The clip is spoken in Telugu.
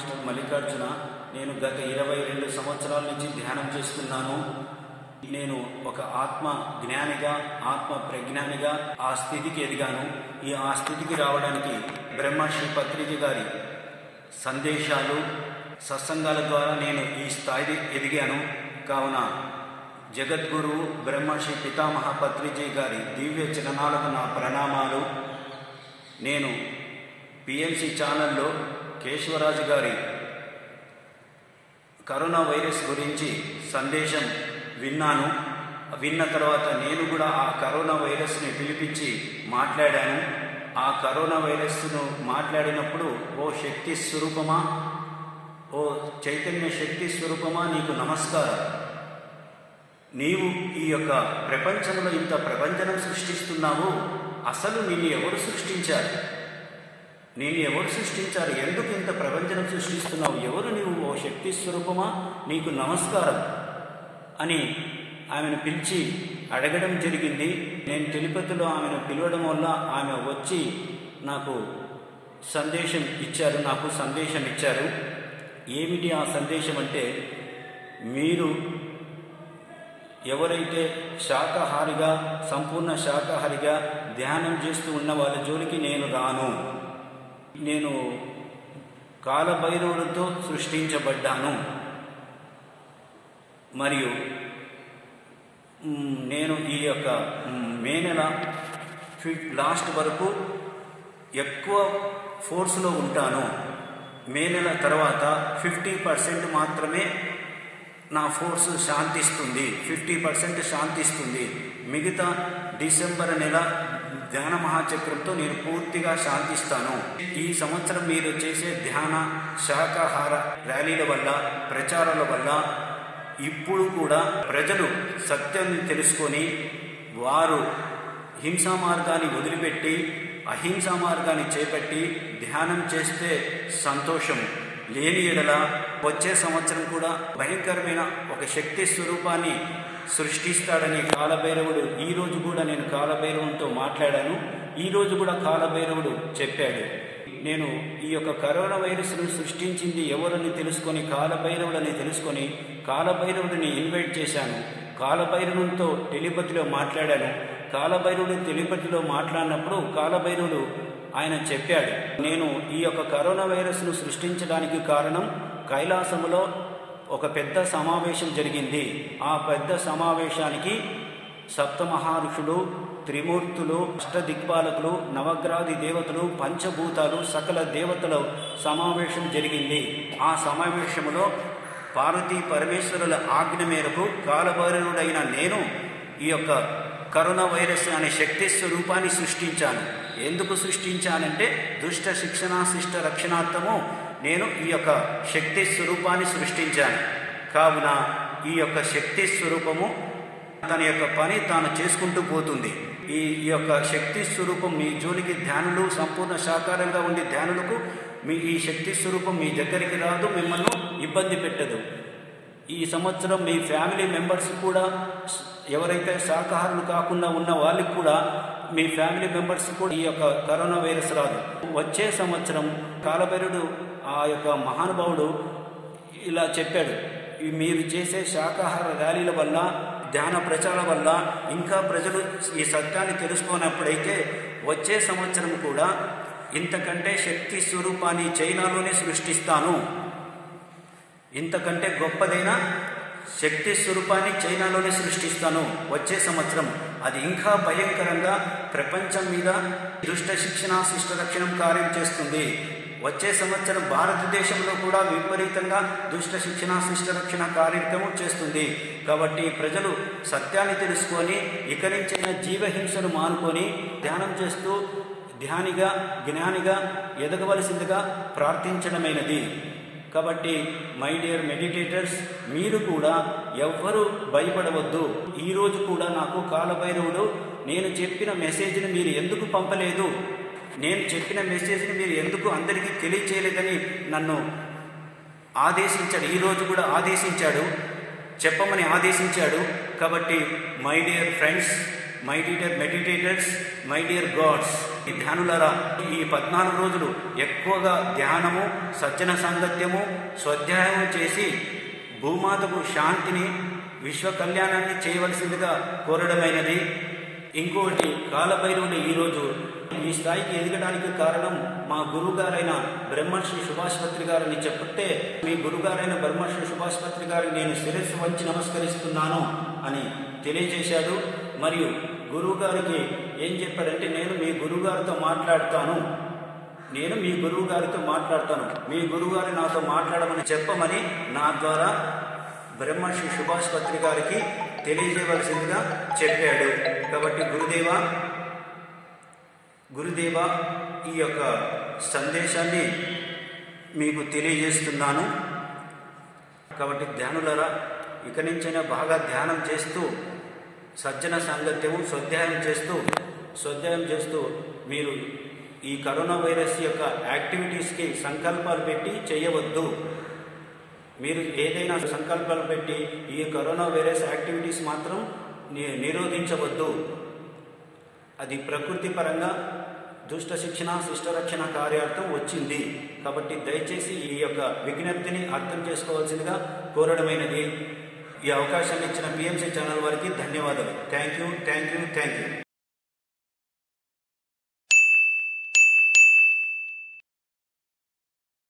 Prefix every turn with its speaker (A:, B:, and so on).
A: మాస్టర్ మల్లికార్జున నేను గత ఇరవై రెండు సంవత్సరాల నుంచి ధ్యానం చేస్తున్నాను నేను ఒక ఆత్మ జ్ఞానిగా ఆత్మ ప్రజ్ఞానిగా ఆ స్థితికి ఎదిగాను ఈ ఆ స్థితికి రావడానికి బ్రహ్మశ్రీ పత్రిజీ గారి సందేశాలు సత్సంగాల ద్వారా నేను ఈ స్థాయి ఎదిగాను కావున జగద్గురువు బ్రహ్మశ్రీ పితామహ పత్రిజీ గారి దివ్య చరణాలకు నా ప్రణామాలు నేను పిఎంసి ఛానల్లో కేశవరాజు గారి కరోనా వైరస్ గురించి సందేశం విన్నాను విన్న తర్వాత నేను కూడా ఆ కరోనా వైరస్ని పిలిపించి మాట్లాడాను ఆ కరోనా వైరస్ను మాట్లాడినప్పుడు ఓ శక్తి స్వరూపమా ఓ చైతన్య శక్తి స్వరూపమా నీకు నమస్కారం నీవు ఈ యొక్క ప్రపంచంలో ఇంత ప్రపంచనం సృష్టిస్తున్నావు అసలు నిన్ను ఎవరు సృష్టించారు నేను ఎవరు సృష్టించారు ఎందుకు ఇంత ప్రపంచనం సృష్టిస్తున్నావు ఎవరు నీవు ఓ శక్తి స్వరూపమా నీకు నమస్కారం అని ఆమెను పిలిచి అడగడం జరిగింది నేను తిరుపతిలో ఆమెను పిలవడం వల్ల ఆమె వచ్చి నాకు సందేశం ఇచ్చారు నాకు సందేశం ఇచ్చారు ఏమిటి ఆ సందేశం అంటే మీరు ఎవరైతే శాకాహారిగా సంపూర్ణ శాకాహారిగా ధ్యానం చేస్తూ ఉన్న వాళ్ళ జోలికి నేను రాను నేను కాలభైరవులతో సృష్టించబడ్డాను మరియు మ్, నేను ఈ యొక్క మ్, మే నెల ఫి- లాస్ట్ వరకు ఎక్కువ ఫోర్స్లో ఉంటాను మే నెల తర్వాత ఫిఫ్టీ పర్సెంట్ మాత్రమే నా ఫోర్స్ శాంతిస్తుంది ఫిఫ్టీ పర్సెంట్ శాంతిస్తుంది మిగతా డిసెంబర్ నెల ధ్యాన మహాచక్రంతో నేను పూర్తిగా శాంతిస్తాను ఈ సంవత్సరం మీరు చేసే ధ్యాన శాకాహార ర్యాలీల వల్ల ప్రచారాల వల్ల ఇప్పుడు కూడా ప్రజలు సత్యాన్ని తెలుసుకొని వారు హింసా మార్గాన్ని వదిలిపెట్టి అహింసా మార్గాన్ని చేపట్టి ధ్యానం చేస్తే సంతోషం లేని ఎడల వచ్చే సంవత్సరం కూడా భయంకరమైన ఒక శక్తి స్వరూపాన్ని సృష్టిస్తాడని కాలభైరవుడు ఈ రోజు కూడా నేను కాలభైరవునితో మాట్లాడాను ఈ రోజు కూడా కాలభైరవుడు చెప్పాడు నేను ఈ యొక్క కరోనా వైరస్ను సృష్టించింది ఎవరని తెలుసుకొని కాలభైరవుడని తెలుసుకొని కాలభైరవుడిని ఇన్వైట్ చేశాను కాలభైరవునితో టెలిపతిలో మాట్లాడాను కాలభైరవుడు టెలిపతిలో మాట్లాడినప్పుడు కాలభైరవుడు ఆయన చెప్పాడు నేను ఈ యొక్క కరోనా వైరస్ను సృష్టించడానికి కారణం కైలాసములో ఒక పెద్ద సమావేశం జరిగింది ఆ పెద్ద సమావేశానికి సప్తమహారుషులు త్రిమూర్తులు అష్టదిక్పాలకులు నవగ్రాది దేవతలు పంచభూతాలు సకల దేవతల సమావేశం జరిగింది ఆ సమావేశంలో పార్వతీ పరమేశ్వరుల ఆజ్ఞ మేరకు కాలభైరవుడైన నేను ఈ యొక్క కరోనా వైరస్ అనే శక్తి స్వరూపాన్ని సృష్టించాను ఎందుకు సృష్టించానంటే దుష్ట శిక్షణ శిష్ట రక్షణార్థము నేను ఈ యొక్క శక్తి స్వరూపాన్ని సృష్టించాను కావున ఈ యొక్క శక్తి స్వరూపము తన యొక్క పని తాను చేసుకుంటూ పోతుంది ఈ ఈ యొక్క శక్తి స్వరూపం మీ జోలికి ధ్యానులు సంపూర్ణ సాకారంగా ఉండే ధ్యానులకు మీ ఈ శక్తి స్వరూపం మీ దగ్గరికి రాదు మిమ్మల్ని ఇబ్బంది పెట్టదు ఈ సంవత్సరం మీ ఫ్యామిలీ మెంబర్స్ కూడా ఎవరైతే శాకాహారులు కాకుండా ఉన్న వాళ్ళకి కూడా మీ ఫ్యామిలీ మెంబర్స్ కూడా ఈ యొక్క కరోనా వైరస్ రాదు వచ్చే సంవత్సరం కాలభైరుడు ఆ యొక్క మహానుభావుడు ఇలా చెప్పాడు ఈ మీరు చేసే శాకాహార ర్యాలీల వల్ల ధ్యాన ప్రచారం వల్ల ఇంకా ప్రజలు ఈ సత్యాన్ని తెలుసుకున్నప్పుడైతే వచ్చే సంవత్సరం కూడా ఇంతకంటే శక్తి స్వరూపాన్ని చైనాలోనే సృష్టిస్తాను ఇంతకంటే గొప్పదైన శక్తి స్వరూపాన్ని చైనాలోనే సృష్టిస్తాను వచ్చే సంవత్సరం అది ఇంకా భయంకరంగా ప్రపంచం మీద దుష్ట శిక్షణ శిష్ట రక్షణం కార్యం చేస్తుంది వచ్చే సంవత్సరం భారతదేశంలో కూడా విపరీతంగా దుష్ట శిక్షణ శిష్ట రక్షణ కార్యక్రమం చేస్తుంది కాబట్టి ప్రజలు సత్యాన్ని తెలుసుకొని ఇక నుంచైనా జీవహింసను మానుకొని ధ్యానం చేస్తూ ధ్యానిగా జ్ఞానిగా ఎదగవలసిందిగా ప్రార్థించడమైనది కాబట్టి మై డియర్ మెడిటేటర్స్ మీరు కూడా ఎవ్వరూ భయపడవద్దు ఈరోజు కూడా నాకు కాలభైరవుడు నేను చెప్పిన మెసేజ్ని మీరు ఎందుకు పంపలేదు నేను చెప్పిన మెసేజ్ని మీరు ఎందుకు అందరికీ తెలియచేయలేదని నన్ను ఆదేశించాడు ఈరోజు కూడా ఆదేశించాడు చెప్పమని ఆదేశించాడు కాబట్టి my dear friends my dear meditators my dear gods ఈ ధ్యానులరా ఈ పద్నాలుగు రోజులు ఎక్కువగా ధ్యానము సజ్జన సాంగత్యము స్వాధ్యాయము చేసి భూమాతకు శాంతిని విశ్వ కళ్యాణాన్ని చేయవలసిందిగా కోరడమైనది ఇంకోటి కాలభైరవుని ఈరోజు ఈ స్థాయికి ఎదగడానికి కారణం మా గురువుగారైన బ్రహ్మర్షి సుభాష్పత్రి గారిని చెప్తే మీ గురుగారైన బ్రహ్మర్షి సుభాష్పత్రి గారికి నేను శిరస్సు వంచి నమస్కరిస్తున్నాను అని తెలియజేశాడు మరియు గురువుగారికి ఏం చెప్పాడంటే నేను మీ గురువుగారితో మాట్లాడతాను నేను మీ గురువు గారితో మాట్లాడతాను మీ గురువు గారు నాతో మాట్లాడమని చెప్పమని నా ద్వారా బ్రహ్మర్షి సుభాష్ పత్రి గారికి తెలియజేయవలసిందిగా చెప్పాడు కాబట్టి గురుదేవ గురుదేవ ఈ యొక్క సందేశాన్ని మీకు తెలియజేస్తున్నాను కాబట్టి ధ్యానులరా ఇక నుంచైనా బాగా ధ్యానం చేస్తూ సజ్జన సాంగత్యము స్వాధ్యాయం చేస్తూ స్వాధ్యాయం చేస్తూ మీరు ఈ కరోనా వైరస్ యొక్క యాక్టివిటీస్కి సంకల్పాలు పెట్టి చేయవద్దు మీరు ఏదైనా సంకల్పాలు పెట్టి ఈ కరోనా వైరస్ యాక్టివిటీస్ మాత్రం ని- నిరోధించవద్దు అది ప్రకృతి పరంగా దుష్ట శిక్షణ శిష్ట రక్షణ కార్యార్థం వచ్చింది కాబట్టి దయచేసి ఈ యొక్క విజ్ఞప్తిని అర్థం చేసుకోవాల్సిందిగా కోరడమైనది ఈ అవకాశాన్ని ఇచ్చిన పిఎంసీ ఛానల్ వారికి ధన్యవాదాలు thank you thank you thank you